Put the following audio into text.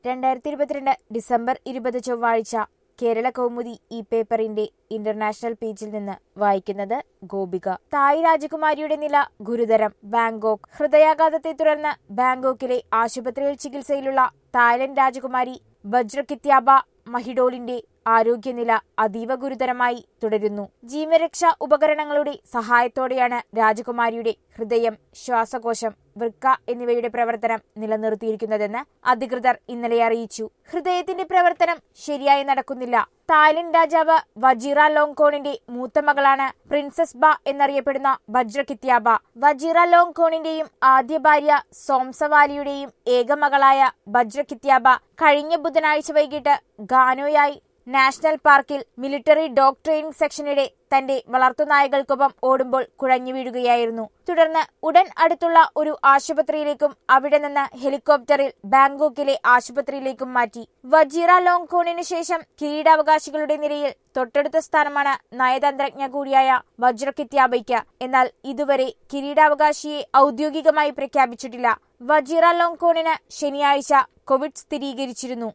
രണ്ടായിരത്തി ഇരുപത്തിരണ്ട് ഡിസംബർ ഇരുപത് ചൊവ്വാഴ്ച കേരള കൗമുദി ഈ പേപ്പറിന്റെ ഇന്റർനാഷണൽ പേജിൽ നിന്ന് വായിക്കുന്നത് ഗോപിക തായ് രാജകുമാരിയുടെ നില ഗുരുതരം ബാങ്കോക്ക് ഹൃദയാഘാതത്തെ തുടർന്ന് ബാങ്കോക്കിലെ ആശുപത്രിയിൽ ചികിത്സയിലുള്ള തായ്ലൻഡ് രാജകുമാരി വജ്രകിത്യാബ മഹിഡോളിന്റെ ആരോഗ്യനില അതീവ ഗുരുതരമായി തുടരുന്നു ജീവരക്ഷാ ഉപകരണങ്ങളുടെ സഹായത്തോടെയാണ് രാജകുമാരിയുടെ ഹൃദയം ശ്വാസകോശം വൃക്ക എന്നിവയുടെ പ്രവർത്തനം നിലനിർത്തിയിരിക്കുന്നതെന്ന് അധികൃതർ ഇന്നലെ അറിയിച്ചു ഹൃദയത്തിന്റെ പ്രവർത്തനം ശരിയായി നടക്കുന്നില്ല തായ്ലൻഡ് രാജാവ് വജീറ ലോങ്കോണിന്റെ മൂത്ത മകളാണ് പ്രിൻസസ് ബ എന്നറിയപ്പെടുന്ന വജ്രകിത്യാബ വജീറ ലോങ്കോണിന്റെയും ആദ്യ ഭാര്യ സോംസവാലിയുടെയും ഏക മകളായ വജ്രകിത്യാബ കഴിഞ്ഞ ബുധനാഴ്ച വൈകിട്ട് ഗാനോയായി national park military dog training സെക്ഷനിടെ തന്റെ വളർത്തുനായകൾക്കൊപ്പം ഓടുമ്പോൾ കുഴഞ്ഞു വീഴുകയായിരുന്നു തുടർന്ന് ഉടൻ അടുത്തുള്ള ഒരു ആശുപത്രിയിലേക്കും അവിടെ നിന്ന് ഹെലികോപ്റ്ററിൽ ബാങ്കോക്കിലെ ആശുപത്രിയിലേക്കും മാറ്റി വജീറ ലോങ്കോണിന് ശേഷം കിരീടാവകാശികളുടെ നിരയിൽ തൊട്ടടുത്ത സ്ഥാനമാണ് നയതന്ത്രജ്ഞ കൂടിയായ വജ്രകിത്യാബയ്ക്ക് എന്നാൽ ഇതുവരെ കിരീടാവകാശിയെ ഔദ്യോഗികമായി പ്രഖ്യാപിച്ചിട്ടില്ല വജീറ ലോങ്കോണിന് ശനിയാഴ്ച കോവിഡ് സ്ഥിരീകരിച്ചിരുന്നു